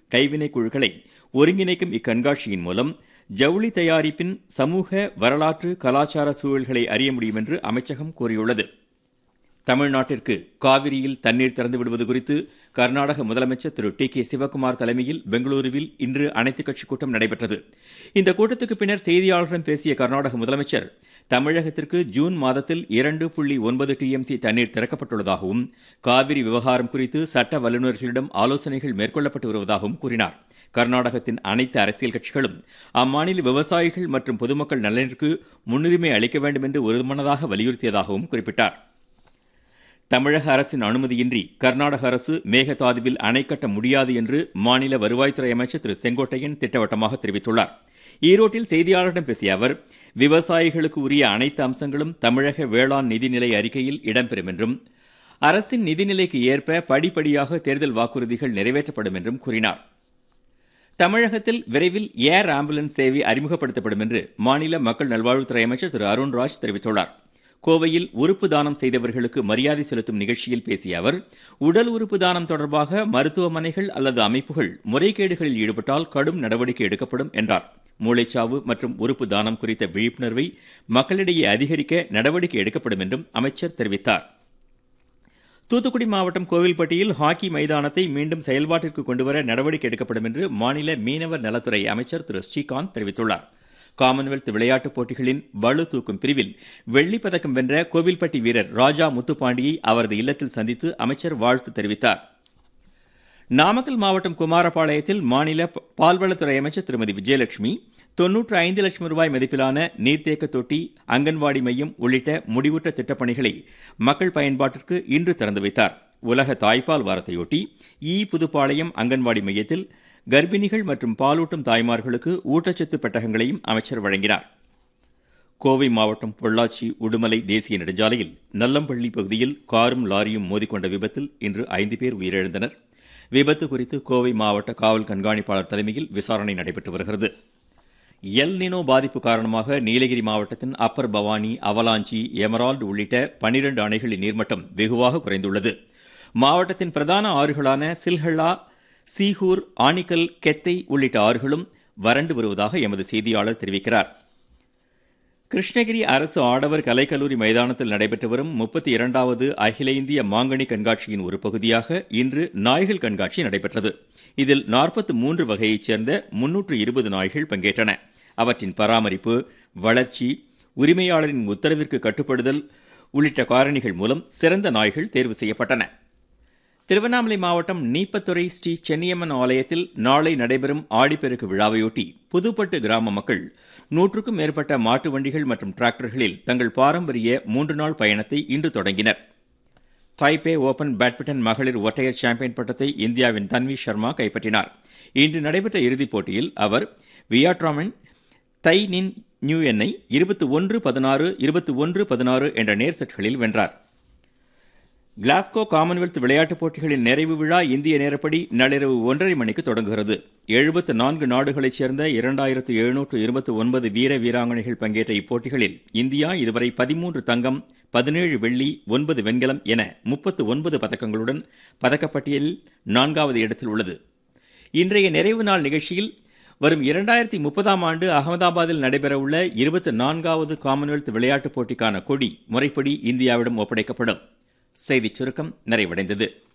கைவினைக் குழுக்களை ஒருங்கிணைக்கும் இக்கண்காட்சியின் மூலம் ஜவுளி தயாரிப்பின் சமூக வரலாற்று கலாச்சார சூழல்களை அறிய முடியும் என்று அமைச்சகம் கூறியுள்ளது தமிழ்நாட்டிற்கு காவிரியில் தண்ணீர் திறந்து விடுவது குறித்து கர்நாடக முதலமைச்சர் திரு டி கே சிவக்குமார் தலைமையில் பெங்களூருவில் இன்று அனைத்துக் கட்சி கூட்டம் நடைபெற்றது இந்த கூட்டத்துக்கு பின்னர் செய்தியாளர்களிடம் பேசிய கர்நாடக முதலமைச்சர் தமிழகத்திற்கு ஜூன் மாதத்தில் இரண்டு புள்ளி ஒன்பது டிஎம்சி தண்ணீர் திறக்கப்பட்டுள்ளதாகவும் காவிரி விவகாரம் குறித்து சட்ட வல்லுநர்களிடம் ஆலோசனைகள் மேற்கொள்ளப்பட்டு வருவதாகவும் கூறினார் கர்நாடகத்தின் அனைத்து அரசியல் கட்சிகளும் அம்மாநில விவசாயிகள் மற்றும் பொதுமக்கள் நலனிற்கு முன்னுரிமை அளிக்க வேண்டும் என்று ஒருமனதாக வலியுறுத்தியதாகவும் குறிப்பிட்டார் தமிழக அரசின் அனுமதியின்றி கர்நாடக அரசு மேகதாதுவில் அணை கட்ட முடியாது என்று மாநில வருவாய்த்துறை அமைச்சர் திரு செங்கோட்டையன் திட்டவட்டமாக தெரிவித்துள்ளார் ஈரோட்டில் செய்தியாளர்களிடம் பேசிய அவர் விவசாயிகளுக்கு உரிய அனைத்து அம்சங்களும் தமிழக வேளாண் நிதிநிலை அறிக்கையில் இடம்பெறும் என்றும் அரசின் நிதிநிலைக்கு ஏற்ப படிப்படியாக தேர்தல் வாக்குறுதிகள் நிறைவேற்றப்படும் என்றும் கூறினார் தமிழகத்தில் விரைவில் ஏர் ஆம்புலன்ஸ் சேவை அறிமுகப்படுத்தப்படும் என்று மாநில மக்கள் நல்வாழ்வுத்துறை அமைச்சர் திரு அருண்ராஜ் தெரிவித்துள்ளார் கோவையில் உறுப்பு தானம் செய்தவர்களுக்கு மரியாதை செலுத்தும் நிகழ்ச்சியில் பேசிய அவர் உடல் உறுப்பு தானம் தொடர்பாக மருத்துவமனைகள் அல்லது அமைப்புகள் முறைகேடுகளில் ஈடுபட்டால் கடும் நடவடிக்கை எடுக்கப்படும் என்றார் மூளைச்சாவு மற்றும் உறுப்பு தானம் குறித்த விழிப்புணர்வை மக்களிடையே அதிகரிக்க நடவடிக்கை எடுக்கப்படும் என்றும் அமைச்சர் தெரிவித்தார் தூத்துக்குடி மாவட்டம் கோவில்பட்டியில் ஹாக்கி மைதானத்தை மீண்டும் செயல்பாட்டிற்கு கொண்டுவர நடவடிக்கை எடுக்கப்படும் என்று மாநில மீனவர் நலத்துறை அமைச்சர் திரு ஸ்ரீகாந்த் தெரிவித்துள்ளார் காமன்வெல்த் விளையாட்டுப் போட்டிகளின் பளு தூக்கும் பிரிவில் வெள்ளிப் பதக்கம் வென்ற கோவில்பட்டி வீரர் ராஜா முத்துப்பாண்டியை அவரது இல்லத்தில் சந்தித்து அமைச்சர் வாழ்த்து தெரிவித்தார் நாமக்கல் மாவட்டம் குமாரபாளையத்தில் மாநில பால்வளத்துறை அமைச்சர் திருமதி விஜயலட்சுமி தொன்னூற்று ஐந்து லட்சம் ரூபாய் மதிப்பிலான நீர்த்தேக்க தொட்டி அங்கன்வாடி மையம் உள்ளிட்ட முடிவுற்ற திட்டப்பணிகளை மக்கள் பயன்பாட்டிற்கு இன்று திறந்து வைத்தார் உலக தாய்ப்பால் வாரத்தையொட்டி ஈ புதுப்பாளையம் அங்கன்வாடி மையத்தில் கர்ப்பிணிகள் மற்றும் பாலூட்டும் தாய்மார்களுக்கு ஊட்டச்சத்து பெட்டகங்களையும் அமைச்சர் வழங்கினார் கோவை மாவட்டம் பொள்ளாச்சி உடுமலை தேசிய நெடுஞ்சாலையில் நல்லம்பள்ளி பகுதியில் காரும் லாரியும் மோதிக்கொண்ட விபத்தில் இன்று ஐந்து பேர் உயிரிழந்தனர் விபத்து குறித்து கோவை மாவட்ட காவல் கண்காணிப்பாளர் தலைமையில் விசாரணை நடைபெற்று வருகிறது எல் நினோ பாதிப்பு காரணமாக நீலகிரி மாவட்டத்தின் அப்பர் பவானி அவலாஞ்சி எமரால்டு உள்ளிட்ட பனிரண்டு அணைகளின் நீர்மட்டம் வெகுவாக குறைந்துள்ளது மாவட்டத்தின் பிரதான ஆறுகளான சில்ஹல்லா சீகூர் ஆணிக்கல் கெத்தை உள்ளிட்ட ஆறுகளும் வறண்டு வருவதாக எமது செய்தியாளர் தெரிவிக்கிறார் கிருஷ்ணகிரி அரசு ஆடவர் கலைக்கல்லூரி மைதானத்தில் நடைபெற்று வரும் முப்பத்தி இரண்டாவது அகில இந்திய மாங்கனி கண்காட்சியின் ஒரு பகுதியாக இன்று நாய்கள் கண்காட்சி நடைபெற்றது இதில் நாற்பத்தி மூன்று வகையைச் சேர்ந்த முன்னூற்று இருபது நாய்கள் பங்கேற்றன அவற்றின் பராமரிப்பு வளர்ச்சி உரிமையாளரின் உத்தரவிற்கு கட்டுப்படுதல் உள்ளிட்ட காரணிகள் மூலம் சிறந்த நாய்கள் தேர்வு செய்யப்பட்டன திருவண்ணாமலை மாவட்டம் நீப்பத்துறை ஸ்ரீ சென்னியம்மன் ஆலயத்தில் நாளை நடைபெறும் ஆடிப்பெருக்கு விழாவையொட்டி புதுப்பட்டு கிராம மக்கள் நூற்றுக்கும் மேற்பட்ட மாட்டு வண்டிகள் மற்றும் டிராக்டர்களில் தங்கள் பாரம்பரிய மூன்று நாள் பயணத்தை இன்று தொடங்கினர் தைபே ஓபன் பேட்மிண்டன் மகளிர் ஒற்றையர் சாம்பியன் பட்டத்தை இந்தியாவின் தன்வி சர்மா கைப்பற்றினார் இன்று நடைபெற்ற இறுதிப் போட்டியில் அவர் வியாட்ராமன் தை நின் நியூ எண்ணை இருபத்தி ஒன்று பதினாறு இருபத்தி ஒன்று பதினாறு என்ற நேர் செட்களில் வென்றார் கிளாஸ்கோ காமன்வெல்த் விளையாட்டுப் போட்டிகளின் நிறைவு விழா இந்திய நேரப்படி நள்ளிரவு ஒன்றரை மணிக்கு தொடங்குகிறது எழுபத்து நான்கு நாடுகளைச் சேர்ந்த இரண்டாயிரத்து எழுநூற்று இருபத்தி ஒன்பது வீர வீராங்கனைகள் பங்கேற்ற இப்போட்டிகளில் இந்தியா இதுவரை பதிமூன்று தங்கம் பதினேழு வெள்ளி ஒன்பது வெண்கலம் என முப்பத்து ஒன்பது பதக்கங்களுடன் பதக்கப்பட்டியலில் நான்காவது இடத்தில் உள்ளது இன்றைய நிறைவு நாள் நிகழ்ச்சியில் வரும் இரண்டாயிரத்தி முப்பதாம் ஆண்டு அகமதாபாத்தில் நடைபெறவுள்ள இருபத்தி நான்காவது காமன்வெல்த் விளையாட்டுப் போட்டிக்கான கொடி முறைப்படி இந்தியாவிடம் ஒப்படைக்கப்படும் செய்திச் சுருக்கம் நிறைவடைந்தது